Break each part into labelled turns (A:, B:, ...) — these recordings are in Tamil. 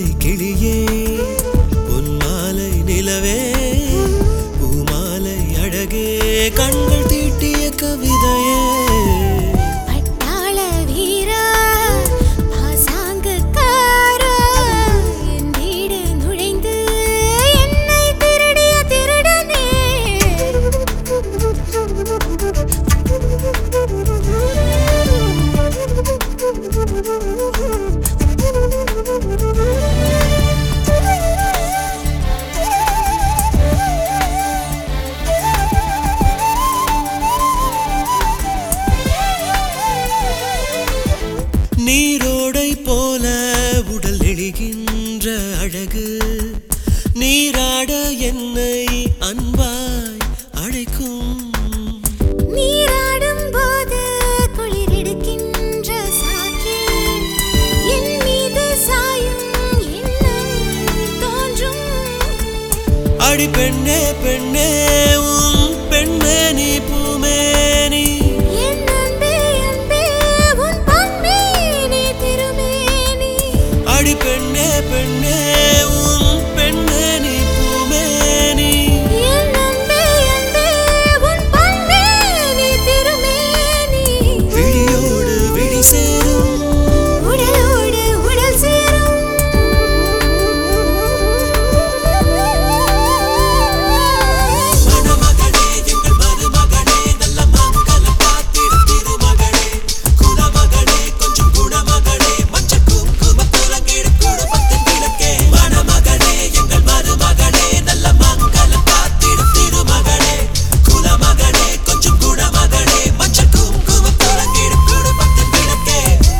A: பூஞ்சோலை கிளியே பொன்மாலை நிலவே பூமாலை அழகே கண்கள் தீட்டிய கவிதையே
B: பட்டாள வீரா பாசாங்குக்காரா என் வீடு நுழைந்து என்னை திருடிய திருடனே
A: நீரோடை போல உடல் எழுகின்ற அழகு நீராட என்னை அன்பாய் அழைக்கும்
B: நீராடும் போது குளிரெடுக்கின்ற சாக்கில் என் மீது சாயும் எண்ணம் தோன்றும்
A: அடி பெண்ணே பெண்ணே உன் பெண்ணே நீ பூமேனி
B: என் அன்பே அன்பே உன் பொன்மேனி திருமேனி
A: அடி பெண்ணே பெண்ணே உன் பெண்ணே நீ பூமேனி
B: என் அன்பே அன்பே உன் பொன்மேனி திருமேனி
A: விழியோடு விழி சேரும்
B: உடலோடு உடல் சேரும்
A: மணமகனே எங்கள் மருமகனே நல்ல மங்களம் காத்திடும் திருமகனே குலமகனே கொஞ்சம் குணமகனே மஞ்ச குங்கும குலங்கிடும் குடும்பத்தின் விளக்கே மணமகனே எங்கள் மருமகனே நல்ல மங்களம் காத்திடும் திருமகனே குலமகனே கொஞ்சம் குணமகனே மஞ்ச குங்கும குலங்கிடும் குடும்பத்தின் விளக்கே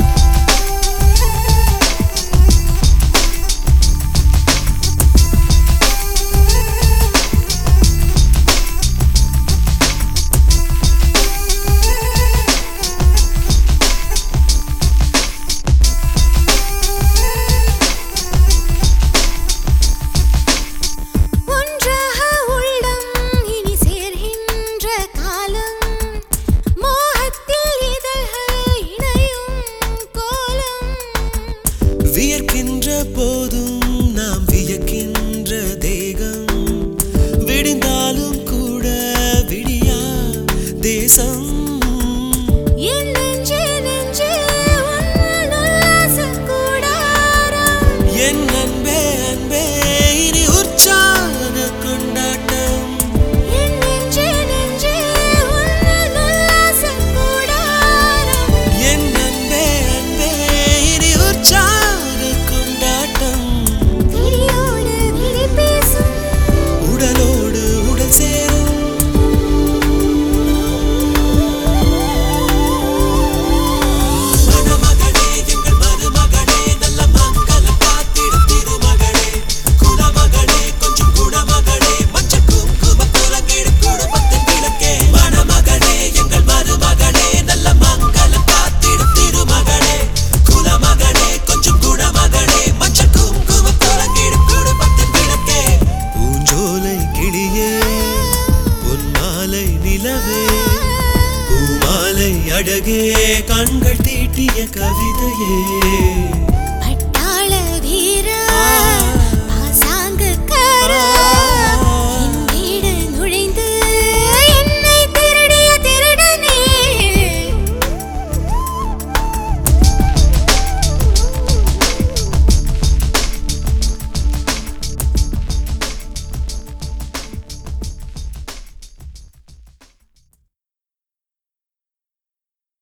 B: ஒன்றாக உள்ளம் இனி சேர்கின்ற காலம் மோகத்தில் இதழ்கள் இணையும் கோலம்
A: வியர்க்கின்ற போதும் நாம் வியக்கின்ற தேகம் விடிந்தாலும் கூட விடியா தேசம்
B: என் நெஞ்சே நெஞ்சே உன் உல்லாசக் கூடாரம்
A: என் அன்பே அன்பே இனி உற்சாக கொண்டாட்டம்
B: என் நெஞ்சே நெஞ்சே உன் உல்லாசக் கூடாரம்
A: என் அன்பே அன்பே இனி உற்சாக கொண்டாட்டம்
B: விழியோடு விழி பேசும்
A: உடலோடு உடல் சேரும் மணமகனே எங்கள் மருமகனே நல்ல மங்களம் காத்திடும் திருமகனே குலமகனே கொஞ்சம் குணமகனே மஞ்ச குங்கும குலங்கிடும் குடும்பத்தின் விளக்கே மணமகனே எங்கள் மருமகனே நல்ல மங்களம் காத்திடும் திருமகனே குலமகனே கொஞ்சம் குணமகனே மஞ்ச குங்கும குலங்கிடும் குடும்பத்தின் விளக்கே பூஞ்சோலை கிளியே பொன்மாலை நிலவே பூமாலை அழகே கண்கள் தீட்டிய கவிதையே
B: பட்டாள வீரா
A: ஆ